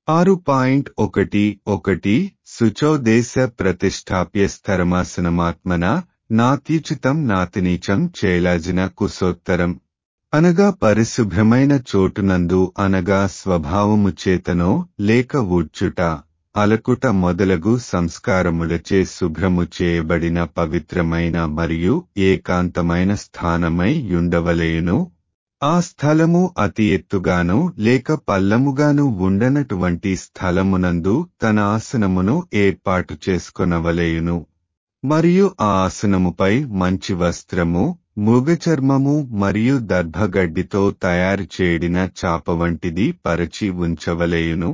ఆరు పాయింట్ ఒకటి ఒకటి శుచోదేశ ప్రతిష్టాప్య స్థరమాసనమాత్మన నాత్యుచితం నాతినీచం చేలాజిన కుశోత్తరం అనగా పరిశుభ్రమైన చోటునందు అనగా స్వభావము చేతనో లేక ఊడ్చుట అలకుట మొదలగు సంస్కారములచే శుభ్రము చేయబడిన పవిత్రమైన మరియు ఏకాంతమైన స్థానమై యుండవలేయును ఆ స్థలము అతి ఎత్తుగాను లేక పల్లముగాను ఉండనటువంటి స్థలమునందు తన ఆసనమును ఏర్పాటు చేసుకొనవలేయును మరియు ఆ ఆసనముపై మంచి వస్త్రము మూగచర్మము మరియు దర్భగడ్డితో తయారు చేయడిన చాప వంటిది పరచి ఉంచవలేయును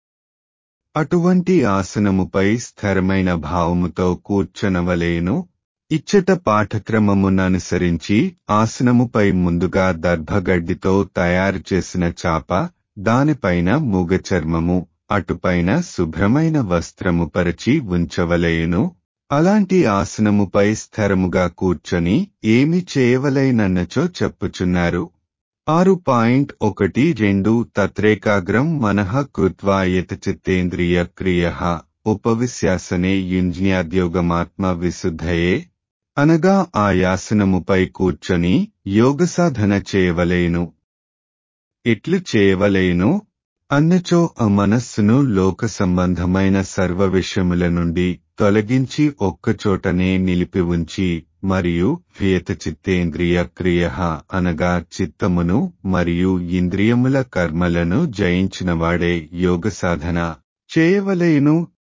అటువంటి ఆసనముపై స్థిరమైన భావముతో కూర్చొనవలేను ఇచ్చట పాఠక్రమముననుసరించి ఆసనముపై ముందుగా దర్భగడ్డితో తయారు చేసిన చాప దానిపైన మూగచర్మము అటుపైన శుభ్రమైన వస్త్రము పరిచి ఉంచవలేయును అలాంటి ఆసనముపై స్థిరముగా కూర్చొని ఏమి చేయవలైనన్నచో చెప్పుచున్నారు ఆరు పాయింట్ ఒకటి రెండు తత్రేకాగ్రం మనః కృత్వా యతచిత్తేంద్రియ క్రియ ఉపవిశ్యాసనే యుంజ్ఞాద్యోగమాత్మ విశుద్ధయే అనగా ఆ యాసనముపై కూర్చొని యోగసాధన చేయవలేను ఇట్లు చేయవలేను అన్నచో ఆ మనస్సును లోక సంబంధమైన సర్వ విషయముల నుండి తొలగించి ఒక్కచోటనే నిలిపి ఉంచి మరియు హ్రియత చిత్తేంద్రియ క్రియ అనగా చిత్తమును మరియు ఇంద్రియముల కర్మలను జయించినవాడే యోగ సాధన చేయవలేను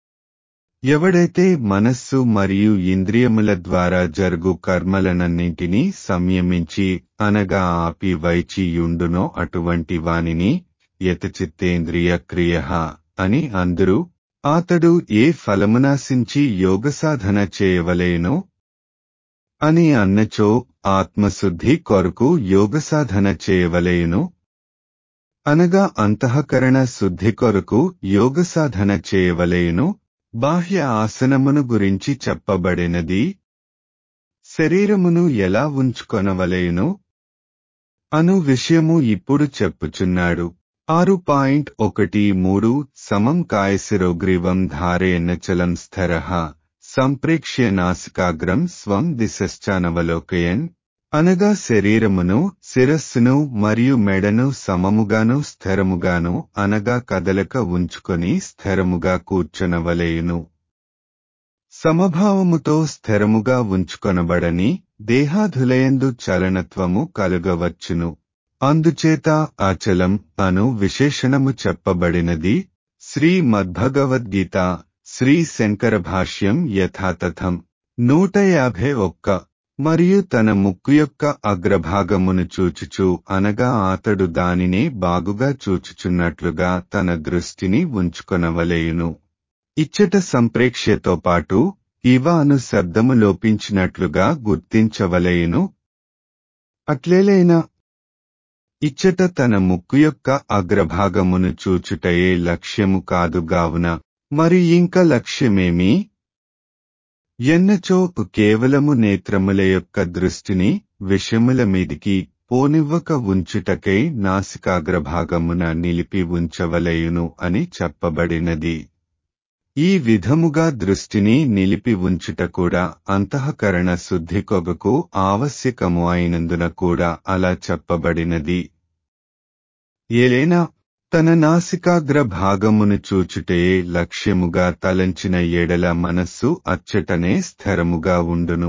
ఎవడైతే మనస్సు మరియు ఇంద్రియముల ద్వారా జరుగు కర్మలనన్నింటినీ సంయమించి అనగా ఆపి వైచియుండునో అటువంటి వానిని యతచిత్తేంద్రియ క్రియ అని అందరూ అతడు ఏ ఫలమునాశించి యోగసాధన చేయవలేనో అని అన్నచో ఆత్మశుద్ధి కొరకు యోగసాధన చేయవలేను అనగా అంతఃకరణ శుద్ధి కొరకు యోగసాధన చేయవలేను బాహ్య ఆసనమును గురించి చెప్పబడినది శరీరమును ఎలా ఉంచుకొనవలేను అను విషయము ఇప్పుడు చెప్పుచున్నాడు ఆరు పాయింట్ ఒకటి మూడు సమం కాయశిరోగ్రీవం ధారయన్నచలం స్థర సంప్రేక్ష్య నాసికాగ్రం స్వం దిశశ్చానవలోకయన్ అనగా శరీరమును శిరస్సును మరియు మెడను సమముగాను స్థిరముగాను అనగా కదలక ఉంచుకొని స్థిరముగా కూర్చొనవలేయును సమభావముతో స్థిరముగా ఉంచుకొనబడని దేహాధులయందు చలనత్వము కలుగవచ్చును అందుచేత అచలం అను విశేషణము చెప్పబడినది శ్రీ మద్భగవద్గీత శ్రీ శంకర భాష్యం యథాతథం నూట యాభై ఒక్క మరియు తన ముక్కు యొక్క అగ్రభాగమును చూచుచు అనగా అతడు దానినే బాగుగా చూచుచున్నట్లుగా తన దృష్టిని ఉంచుకొనవలేయును ఇచ్చట సంప్రేక్ష్యతో పాటు ఇవ అను శబ్దము లోపించినట్లుగా గుర్తించవలేయును అట్లేలైనా ఇచ్చట తన ముక్కు యొక్క అగ్రభాగమును చూచుటయే లక్ష్యము కాదు గావున మరి ఇంక లక్ష్యమేమి ఎన్నచోపు కేవలము నేత్రముల యొక్క దృష్టిని విషముల మీదికి పోనివ్వక ఉంచుటకై నాసికాగ్రభాగమున నిలిపి ఉంచవలయును అని చెప్పబడినది ఈ విధముగా దృష్టిని నిలిపి ఉంచుట కూడా అంతఃకరణ శుద్ధి కొగకు ఆవశ్యకము అయినందున కూడా అలా చెప్పబడినది ఏలైనా తన నాసికాగ్ర భాగమును చూచుటే లక్ష్యముగా తలంచిన ఎడల మనస్సు అచ్చటనే స్థిరముగా ఉండును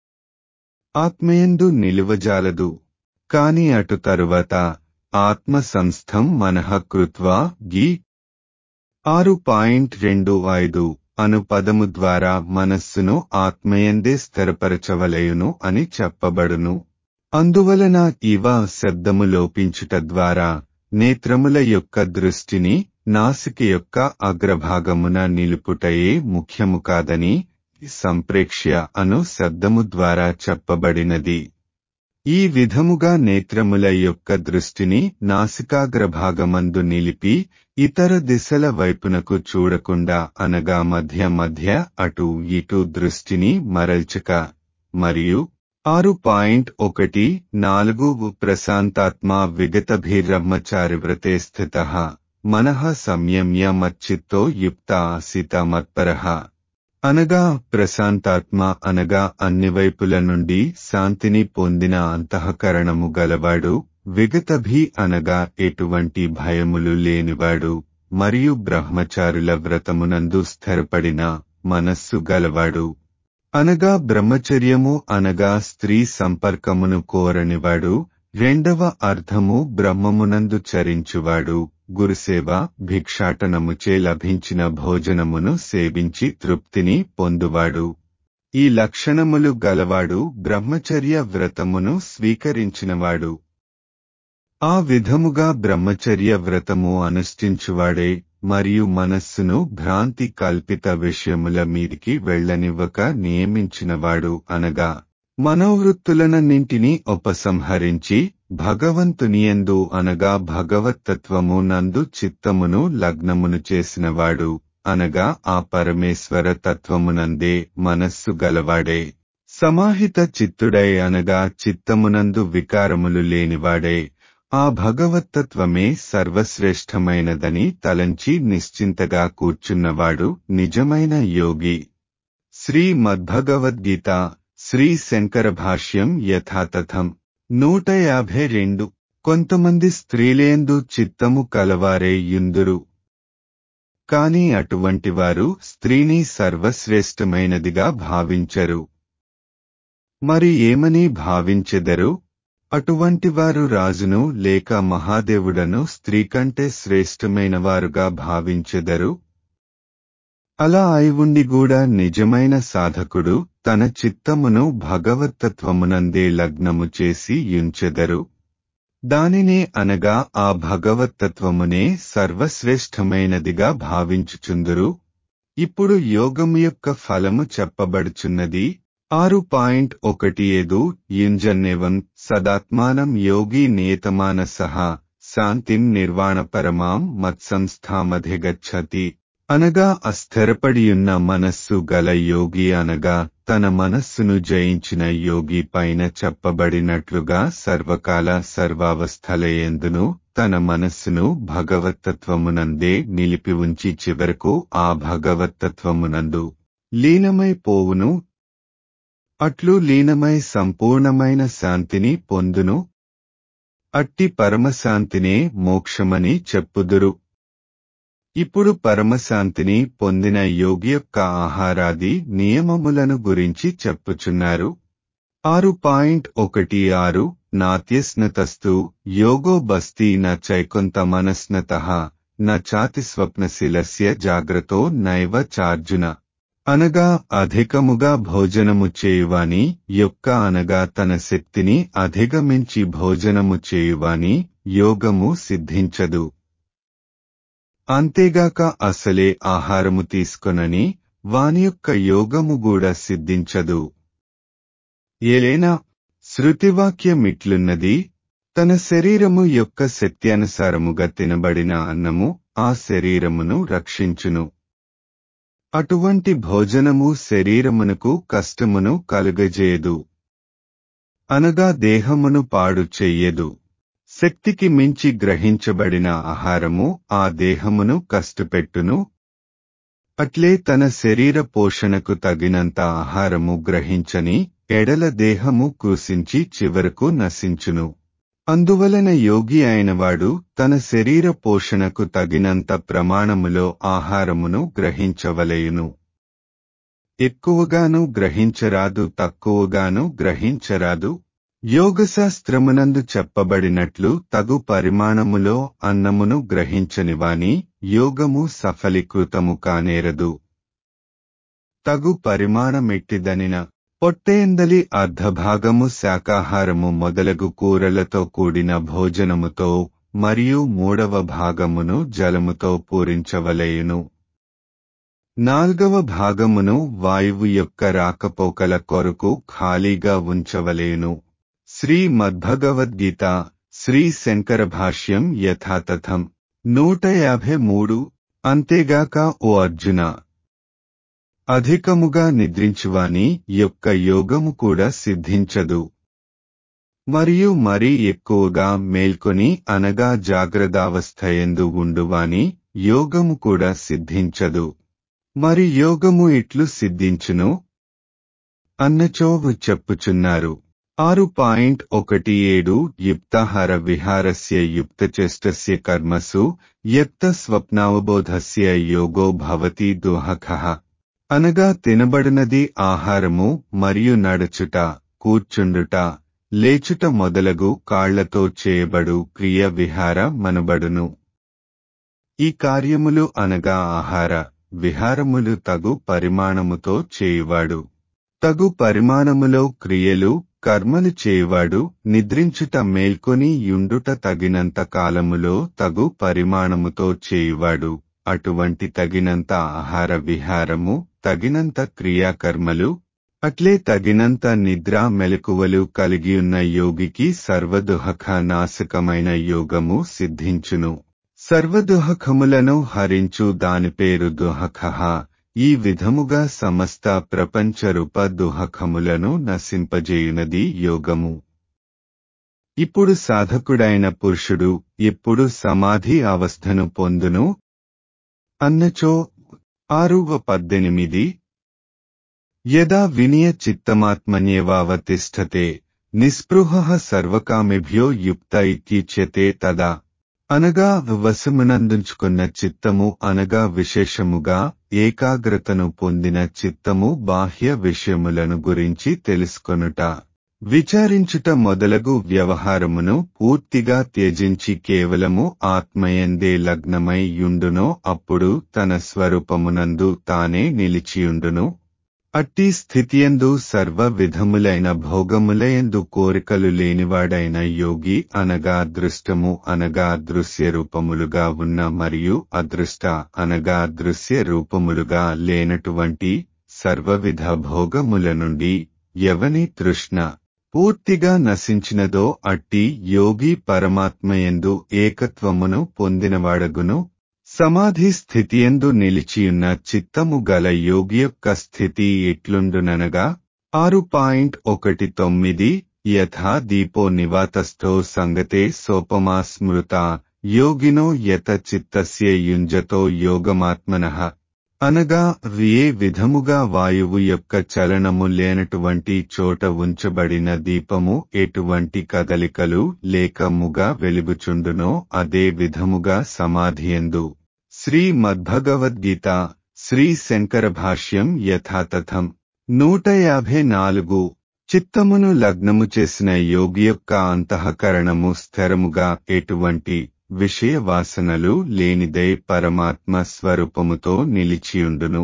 ఆత్మయందు నిలువజాలదు కాని అటు తరువాత ఆత్మ సంస్థం మనః కృత్వా గీ ఆరు పాయింట్ రెండు ఐదు అను పదము ద్వారా మనస్సును ఆత్మయందే స్థిరపరచవలయును అని చెప్పబడును అందువలన ఇవ శబ్దము లోపించుట ద్వారా నేత్రముల యొక్క దృష్టిని నాసిక యొక్క అగ్రభాగమున నిలుపుటయే ముఖ్యము కాదని సంప్రేక్ష్య అను శబ్దము ద్వారా చెప్పబడినది ఈ విధముగా నేత్రముల యొక్క దృష్టిని నాసికాగ్రభాగమందు నిలిపి ఇతర దిశల వైపునకు చూడకుండా అనగా మధ్య మధ్య అటు ఇటు దృష్టిని మరల్చక మరియు ఆరు పాయింట్ ఒకటి నాలుగు ప్రశాంతాత్మ విగతభీర్బ్రహ్మచారి వ్రతే స్థిత మనః సంయమ్య మచ్చిత్తో యుక్త ఆసిత మత్పరః అనగా ప్రశాంతాత్మ అనగా అన్ని వైపుల నుండి శాంతిని పొందిన అంతఃకరణము గలవాడు విగతభి అనగా ఎటువంటి భయములు లేనివాడు మరియు బ్రహ్మచారుల వ్రతమునందు స్థిరపడిన మనస్సు గలవాడు అనగా బ్రహ్మచర్యము అనగా స్త్రీ సంపర్కమును కోరనివాడు రెండవ అర్థము బ్రహ్మమునందు చరించువాడు గురుసేవ భిక్షాటనముచే లభించిన భోజనమును సేవించి తృప్తిని పొందువాడు ఈ లక్షణములు గలవాడు బ్రహ్మచర్య వ్రతమును స్వీకరించినవాడు ఆ విధముగా బ్రహ్మచర్య వ్రతము అనుష్ఠించువాడే మరియు మనస్సును భ్రాంతి కల్పిత విషయముల మీదికి వెళ్లనివ్వక నియమించినవాడు అనగా మనోవృత్తులనన్నింటినీ ఉపసంహరించి భగవంతునియందు అనగా భగవత్తత్వము నందు చిత్తమును లగ్నమును చేసినవాడు అనగా ఆ పరమేశ్వర తత్వమునందే మనస్సు గలవాడే సమాహిత చిత్తుడై అనగా చిత్తమునందు వికారములు లేనివాడే ఆ భగవత్తత్వమే సర్వశ్రేష్టమైనదని తలంచి నిశ్చింతగా కూర్చున్నవాడు నిజమైన యోగి శ్రీ మద్భగవద్గీత శ్రీ శంకర భాష్యం యథాతథం నూట యాభై రెండు కొంతమంది స్త్రీలేందు చిత్తము కలవారే యుందురు కాని అటువంటి వారు స్త్రీని సర్వశ్రేష్టమైనదిగా భావించరు మరి ఏమని భావించెదరు అటువంటి వారు రాజును లేక మహాదేవుడను స్త్రీ కంటే శ్రేష్టమైన వారుగా భావించెదరు అలా అయి ఉండి కూడా నిజమైన సాధకుడు తన చిత్తమును భగవత్తత్వమునందే లగ్నము చేసి యుంచెదరు దానినే అనగా ఆ భగవత్తత్వమునే సర్వశ్రేష్టమైనదిగా భావించుచుందురు ఇప్పుడు యోగము యొక్క ఫలము చెప్పబడుచున్నది ఆరు పాయింట్ ఒకటి ఏదు యుంజన్నేవం సదాత్మానం యోగి నియతమానస శాంతిం నిర్వాణ పరమాం మత్సంస్థామధిగచ్చతి అనగా అస్థిరపడియున్న మనస్సు గల యోగి అనగా తన మనస్సును జయించిన యోగి పైన చెప్పబడినట్లుగా సర్వకాల సర్వావస్థలయందును తన మనస్సును భగవత్తత్వమునందే నిలిపి ఉంచి చివరకు ఆ భగవత్తత్వమునందు లీనమైపోవును అట్లు లీనమై సంపూర్ణమైన శాంతిని పొందును అట్టి పరమశాంతినే మోక్షమని చెప్పుదురు ఇప్పుడు పరమశాంతిని పొందిన యోగి యొక్క ఆహారాది నియమములను గురించి చెప్పుచున్నారు ఆరు పాయింట్ ఒకటి ఆరు నాత్యస్నతస్తు యోగో బస్తీ న చైకొంత మనస్నత న చాతి స్వప్నశిలస్య జాగ్రతో నైవ చార్జున అనగా అధికముగా భోజనము చేయువాని యొక్క అనగా తన శక్తిని అధిగమించి భోజనము చేయువాని యోగము సిద్ధించదు అంతేగాక అసలే ఆహారము తీసుకొనని వాని యొక్క యోగము కూడా సిద్ధించదు ఏలైనా శృతివాక్యమిట్లున్నది తన శరీరము యొక్క శక్త్యానుసారముగా తినబడిన అన్నము ఆ శరీరమును రక్షించును అటువంటి భోజనము శరీరమునకు కష్టమును కలుగజేయదు అనగా దేహమును పాడు చెయ్యదు శక్తికి మించి గ్రహించబడిన ఆహారము ఆ దేహమును కష్టపెట్టును అట్లే తన శరీర పోషణకు తగినంత ఆహారము గ్రహించని ఎడల దేహము కృషించి చివరకు నశించును అందువలన యోగి అయినవాడు తన శరీర పోషణకు తగినంత ప్రమాణములో ఆహారమును గ్రహించవలయును ఎక్కువగాను గ్రహించరాదు తక్కువగాను గ్రహించరాదు యోగశాస్త్రమునందు చెప్పబడినట్లు తగు పరిమాణములో అన్నమును గ్రహించనివాని యోగము సఫలీకృతము కానేరదు తగు పరిమాణమెట్టిదనిన పొట్టేందలి అర్ధభాగము శాకాహారము మొదలగు కూరలతో కూడిన భోజనముతో మరియు మూడవ భాగమును జలముతో పూరించవలయును నాల్గవ భాగమును వాయువు యొక్క రాకపోకల కొరకు ఖాళీగా ఉంచవలేను శ్రీ మద్భగవద్గీత శ్రీ శంకర భాష్యం యథాతథం నూట యాభై మూడు అంతేగాక ఓ అర్జున అధికముగా నిద్రించువాని యొక్క యోగము కూడా సిద్ధించదు మరియు మరీ ఎక్కువగా మేల్కొని అనగా జాగ్రత్తావస్థయందు ఉండువాని యోగము కూడా సిద్ధించదు మరి యోగము ఇట్లు సిద్ధించును అన్నచోవు చెప్పుచున్నారు ఆరు పాయింట్ ఒకటి ఏడు యుక్తాహార విహారస్య యుక్తచేష్టస్య కర్మసు యక్త స్వప్నావబోధస్య యోగో భవతి దుహఖ అనగా తినబడినది ఆహారము మరియు నడుచుట కూర్చుండుట లేచుట మొదలగు కాళ్లతో చేయబడు క్రియ విహార మనబడును ఈ కార్యములు అనగా ఆహార విహారములు తగు పరిమాణముతో చేయువాడు తగు పరిమాణములో క్రియలు కర్మలు చేయువాడు నిద్రించుట మేల్కొని యుండుట తగినంత కాలములో తగు పరిమాణముతో చేయువాడు అటువంటి తగినంత ఆహార విహారము తగినంత క్రియాకర్మలు అట్లే తగినంత నిద్ర మెలకువలు కలిగియున్న యోగికి సర్వదుహఖ నాశకమైన యోగము సిద్ధించును సర్వదుహఖములను హరించు దాని పేరు దుహఖ ఈ విధముగా సమస్త ప్రపంచరూప దుహఖములను నశింపజేయునది యోగము ఇప్పుడు సాధకుడైన పురుషుడు ఎప్పుడు సమాధి అవస్థను పొందును అన్నచో ఆరువ పద్దెనిమిది యదా వినియ చిత్తమాత్మన్యేవావతిష్టతే నిస్పృహ సర్వకామిభ్యో యుక్త ఇత్యుచ్యతే తదా అనగా వశమునందుంచుకున్న చిత్తము అనగా విశేషముగా ఏకాగ్రతను పొందిన చిత్తము బాహ్య విషయములను గురించి తెలుసుకొనుట విచారించుట మొదలగు వ్యవహారమును పూర్తిగా త్యజించి కేవలము ఆత్మయందే లగ్నమై యుండునో అప్పుడు తన స్వరూపమునందు తానే నిలిచియుండును అట్టి స్థితియందు సర్వ విధములైన భోగములయందు కోరికలు లేనివాడైన యోగి అనగా దృష్టము అనగా దృశ్య రూపములుగా ఉన్న మరియు అదృష్ట అనగా దృశ్య రూపములుగా లేనటువంటి సర్వవిధ భోగముల నుండి ఎవని తృష్ణ పూర్తిగా నశించినదో అట్టి యోగి పరమాత్మయందు ఏకత్వమును పొందినవాడగును సమాధి స్థితియందు నిలిచియున్న చిత్తము గల యోగి యొక్క స్థితి ఎట్లుండుననగా ఆరు పాయింట్ ఒకటి తొమ్మిది యథా దీపో నివాతస్థో సంగతే సోపమా స్మృత యోగినో యత చిత్తస్య యుంజతో యోగమాత్మనః అనగా ఏ విధముగా వాయువు యొక్క చలనము లేనటువంటి చోట ఉంచబడిన దీపము ఎటువంటి కదలికలు లేకముగా వెలుగుచుండునో అదే విధముగా సమాధియందు శ్రీ మద్భగవద్గీత శ్రీ శంకర భాష్యం యథాతథం నూట యాభై నాలుగు చిత్తమును లగ్నము చేసిన యోగి యొక్క అంతఃకరణము స్థిరముగా ఎటువంటి విషయ వాసనలు లేనిదై పరమాత్మ స్వరూపముతో నిలిచియుండును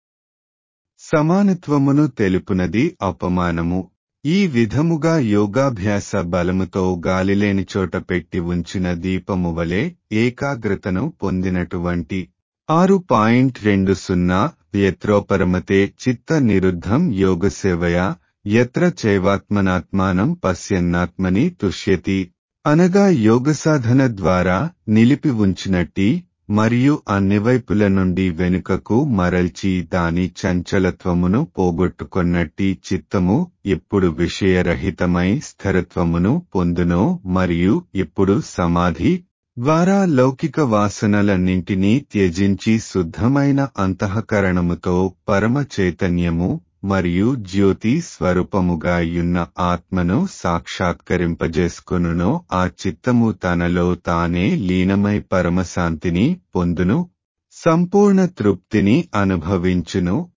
సమానత్వమును తెలుపునది అపమానము ఈ విధముగా యోగాభ్యాస బలముతో గాలిలేని చోట పెట్టి ఉంచిన దీపము వలె ఏకాగ్రతను పొందినటువంటి ఆరు పాయింట్ రెండు సున్నా యత్రోపరమతే చిత్త నిరుద్ధం యోగసేవయ యత్ర చైవాత్మనాత్మానం పశ్యన్నాత్మని తుష్యతి అనగా యోగ సాధన ద్వారా నిలిపి ఉంచినట్టి మరియు అన్ని వైపుల నుండి వెనుకకు మరల్చి దాని చంచలత్వమును పోగొట్టుకొన్నట్టి చిత్తము ఎప్పుడు విషయరహితమై స్థిరత్వమును పొందునో మరియు ఎప్పుడు సమాధి ద్వారా లౌకిక వాసనలన్నింటినీ త్యజించి శుద్ధమైన అంతఃకరణముతో పరమ చైతన్యము మరియు జ్యోతి స్వరూపముగా యున్న ఆత్మను సాక్షాత్కరింపజేసుకొనునో ఆ చిత్తము తనలో తానే లీనమై పరమశాంతిని పొందును సంపూర్ణ తృప్తిని అనుభవించును